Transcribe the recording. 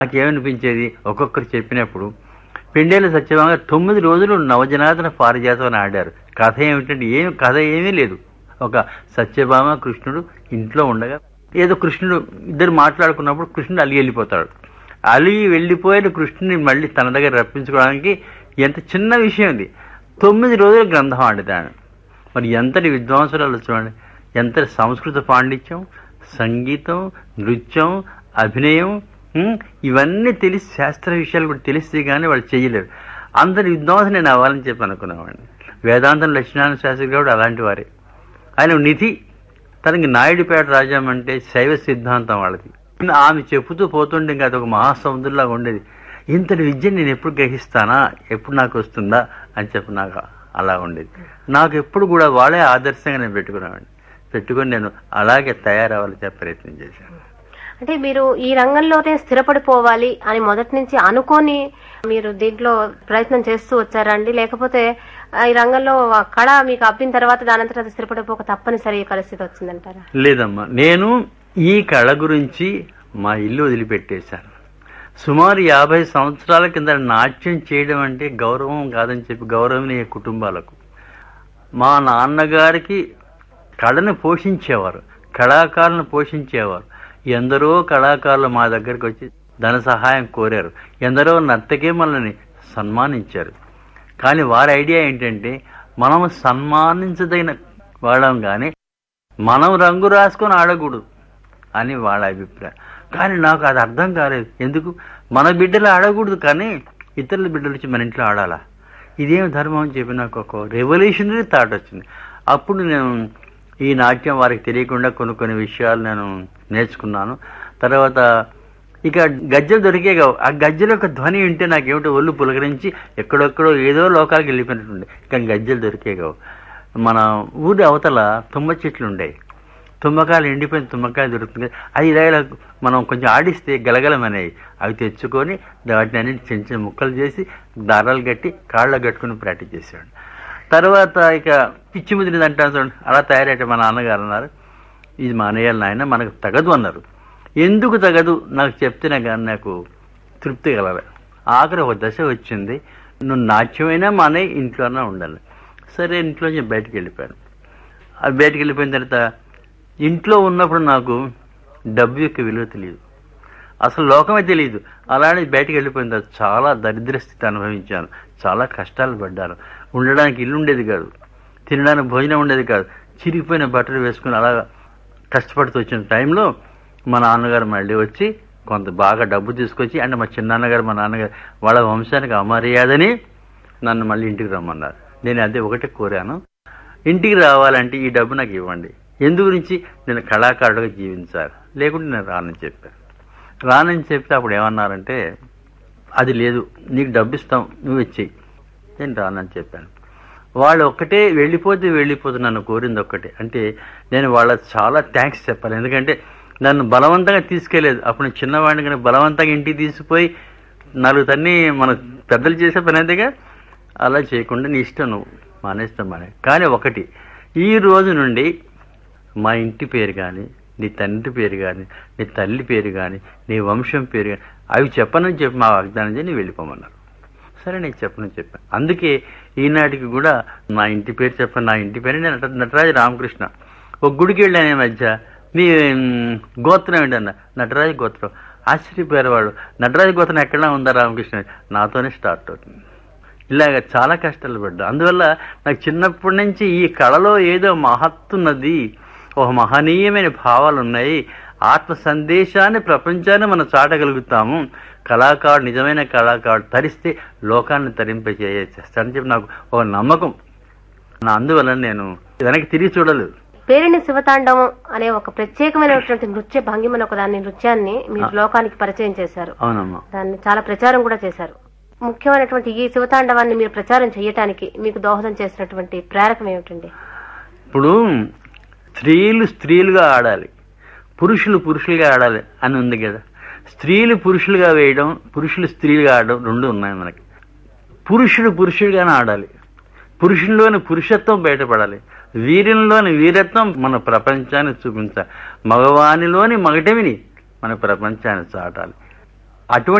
నాకేమనిపించేది ఒక్కొక్కరు చెప్పినప్పుడు పెండేల సత్యభామ తొమ్మిది రోజులు నవజనార్దన పారిజాతం అని ఆడారు కథ ఏమిటంటే ఏం కథ ఏమీ లేదు ఒక సత్యభామ కృష్ణుడు ఇంట్లో ఉండగా ఏదో కృష్ణుడు ఇద్దరు మాట్లాడుకున్నప్పుడు కృష్ణుడు అలిగి వెళ్ళిపోతాడు అలిగి వెళ్ళిపోయిన కృష్ణుని మళ్ళీ తన దగ్గర రప్పించుకోవడానికి ఎంత చిన్న విషయం ఇది తొమ్మిది రోజులు గ్రంథం ఆడతాడు మరి ఎంతటి విద్వాంసురాలు చూడండి ఎంతటి సంస్కృత పాండిత్యం సంగీతం నృత్యం అభినయం ఉమ్, ఇవన్నీ తెలిసి శాస్త్ర విషయాలు కూడా తెలిస్తే కానీ వాళ్ళు చేయలేరు అందరి విద్వాంసం నేను అవ్వాలని చెప్పి అనుకున్నామండి వేదాంతం లక్ష్మీనారాయణ శాస్త్రి కూడా అలాంటి వారే ఆయన నిధి తనకి నాయుడుపేట రాజ్యం అంటే శైవ సిద్ధాంతం వాళ్ళది ఆమె చెప్పుతూ పోతుంటే ఇంకా అదొక మహాసముద్రంలాగా ఉండేది ఇంతటి విద్య నేను ఎప్పుడు గ్రహిస్తానా ఎప్పుడు నాకు వస్తుందా అని చెప్పి నాకు అలా ఉండేది నాకు ఎప్పుడు కూడా వాళ్ళే ఆదర్శంగా నేను పెట్టుకున్నామండి పెట్టుకొని నేను అలాగే తయారవ్వాలని చెప్పి ప్రయత్నం చేశాను అంటే మీరు ఈ రంగంలోనే స్థిరపడిపోవాలి అని మొదటి నుంచి అనుకొని మీరు దీంట్లో ప్రయత్నం చేస్తూ వచ్చారండి లేకపోతే ఆ, ఈ రంగంలో ఆ కళ మీకు అబ్బిన తర్వాత దానంతట అది స్థిరపడిపోక తప్పనిసరి పరిస్థితి వచ్చిందంటారా లేదమ్మా నేను ఈ కళ గురించి మా ఇల్లు వదిలిపెట్టేశాను సుమారు యాభై సంవత్సరాల కింద నాట్యం చేయడం అంటే గౌరవం కాదని చెప్పి గౌరవనీయ కుటుంబాలకు మా నాన్నగారికి కళను పోషించేవారు కళాకారులను పోషించేవారు ఎందరో కళాకారులు మా దగ్గరికి వచ్చి ధన సహాయం కోరారు ఎందరో నర్తకే మనల్ని సన్మానించారు కానీ వారి ఐడియా ఏంటంటే మనం సన్మానించదగిన వాళ్ళం కానీ మనం రంగు రాసుకొని ఆడకూడదు అని వాళ్ళ అభిప్రాయం కానీ నాకు అది అర్థం కాలేదు ఎందుకు మన బిడ్డలు ఆడకూడదు కానీ ఇతరుల బిడ్డలు వచ్చి మన ఇంట్లో ఆడాలా ఇదేం ధర్మం అని చెప్పి నాకు ఒక రెవల్యూషనరీ థాట్ వచ్చింది అప్పుడు నేను ఈ నాట్యం వారికి తెలియకుండా కొన్ని కొన్ని విషయాలు నేను నేర్చుకున్నాను తర్వాత ఇక గజ్జలు దొరికే కావు ఆ గజ్జల యొక్క ధ్వని వింటే నాకేమిటో ఒళ్ళు పులకరించి ఎక్కడెక్కడో ఏదో లోకాలకు వెళ్ళిపోయినట్టుండే కానీ గజ్జలు దొరికే కావు మన ఊరి అవతల తుమ్మ చెట్లు ఉండేవి తుమ్మకాయలు ఎండిపోయిన తుమ్మకాయలు దొరుకుతుంది అది ఇలా ఇలా మనం కొంచెం ఆడిస్తే గలగలమనేవి అవి తెచ్చుకొని వాటిని అన్నింటి చిన్న చిన్న ముక్కలు చేసి దారాలు కట్టి కాళ్ళ కట్టుకుని ప్రాక్టీస్ చేసాడు తర్వాత ఇక పిచ్చి ముదిరింది అంటాను చూడండి అలా తయారయ్యట మా నాన్నగారు అన్నారు ఇది మా అన్నయ్య నాయన మనకు తగదు అన్నారు ఎందుకు తగదు నాకు చెప్తేనే కానీ నాకు తృప్తి కలగలే ఆఖరి ఒక దశ వచ్చింది నువ్వు నాట్యమైనా మా అన్నయ్య ఇంట్లోనే ఉండాలి సరే ఇంట్లోంచి బయటికి వెళ్ళిపోయాను అది బయటికి వెళ్ళిపోయిన తర్వాత ఇంట్లో ఉన్నప్పుడు నాకు డబ్బు యొక్క విలువ తెలియదు అసలు లోకమే తెలియదు అలానే బయటికి వెళ్ళిపోయిన తర్వాత చాలా దరిద్ర స్థితి అనుభవించాను చాలా కష్టాలు పడ్డాను ఉండడానికి ఇల్లు ఉండేది కాదు తినడానికి భోజనం ఉండేది కాదు చిరిగిపోయిన బట్టలు వేసుకుని అలా కష్టపడుతూ వచ్చిన టైంలో మా నాన్నగారు మళ్ళీ వచ్చి కొంత బాగా డబ్బు తీసుకొచ్చి అంటే మా చిన్నాన్నగారు మా నాన్నగారు వాళ్ళ వంశానికి అమర్యాదని నన్ను మళ్ళీ ఇంటికి రమ్మన్నారు నేను అదే ఒకటే కోరాను ఇంటికి రావాలంటే ఈ డబ్బు నాకు ఇవ్వండి ఎందు గురించి నేను కళాకారుడుగా జీవించాలి లేకుంటే నేను రానని చెప్పాను రానని చెప్తే అప్పుడు ఏమన్నారంటే అది లేదు నీకు డబ్బు ఇస్తాం నువ్వు ఇచ్చేయి నేను రానని చెప్పాను వాళ్ళు ఒక్కటే వెళ్ళిపోతే వెళ్ళిపోతే నన్ను కోరింది ఒక్కటే అంటే నేను వాళ్ళ చాలా థ్యాంక్స్ చెప్పాలి ఎందుకంటే నన్ను బలవంతంగా తీసుకెళ్లేదు అప్పుడు నేను చిన్నవాడిని కానీ బలవంతంగా ఇంటికి తీసుకుపోయి నాలుగు తన్ని మన పెద్దలు చేసే పని అంతేగా అలా చేయకుండా నీ ఇష్టం నువ్వు మానేస్తాం మానే కానీ ఒకటి ఈ రోజు నుండి మా ఇంటి పేరు కానీ నీ తండ్రి పేరు కానీ నీ తల్లి పేరు కానీ నీ వంశం పేరు కానీ అవి చెప్పనని చెప్పి మా వాగ్దానం చేసి వెళ్ళిపోమన్నారు సరే నేను చెప్పనని చెప్పాను అందుకే ఈనాటికి కూడా నా ఇంటి పేరు చెప్పాను నా ఇంటి పేరు నేను నట- నటరాజు రామకృష్ణ ఒక గుడికి వెళ్ళాను ఈ మధ్య మీ మ్, గోత్రం ఏంటన్న నటరాజు గోత్రం ఆశ్చర్యపోయారు వాళ్ళు నటరాజు గోత్రం ఎక్కడా ఉందా రామకృష్ణ నాతోనే స్టార్ట్ అవుతుంది ఇలాగ చాలా కష్టాలు పడ్డా అందువల్ల నాకు చిన్నప్పటి నుంచి ఈ కళలో ఏదో మహత్తున్నది ఒక మహనీయమైన భావాలు ఉన్నాయి ఆత్మ సందేశాన్ని ప్రపంచాన్ని మనం చాటగలుగుతాము కళాకారుడు నిజమైన కళాకారుడు తరిస్తే లోకాన్ని తరింపజేసేస్తాడని చెప్పి నాకు ఒక నమ్మకం నా అందువల్ల నేను వెనక్కి తిరిగి చూడలేదు పేరిణి శివతాండవం అనే ఒక ప్రత్యేకమైనటువంటి నృత్య భంగిమని ఒక దాన్ని నృత్యాన్ని మీరు లోకానికి పరిచయం చేశారు అవునమ్మా దాన్ని చాలా ప్రచారం కూడా చేశారు ముఖ్యమైనటువంటి ఈ శివతాండవాన్ని మీరు ప్రచారం చేయటానికి మీకు దోహదం చేసినటువంటి ప్రేరకం ఏమిటండి ఇప్పుడు స్త్రీలు స్త్రీలుగా ఆడాలి పురుషులు పురుషులుగా ఆడాలి అని ఉంది కదా స్త్రీలు పురుషులుగా వేయడం పురుషులు స్త్రీలుగా ఆడడం రెండు ఉన్నాయి మనకి పురుషుడు పురుషుడిగానే ఆడాలి పురుషుల్లోని పురుషత్వం బయటపడాలి వీరిలోని వీరత్వం మన ప్రపంచాన్ని చూపించాలి మగవానిలోని మగటమిని మన ప్రపంచాన్ని చాటాలి అటువంటి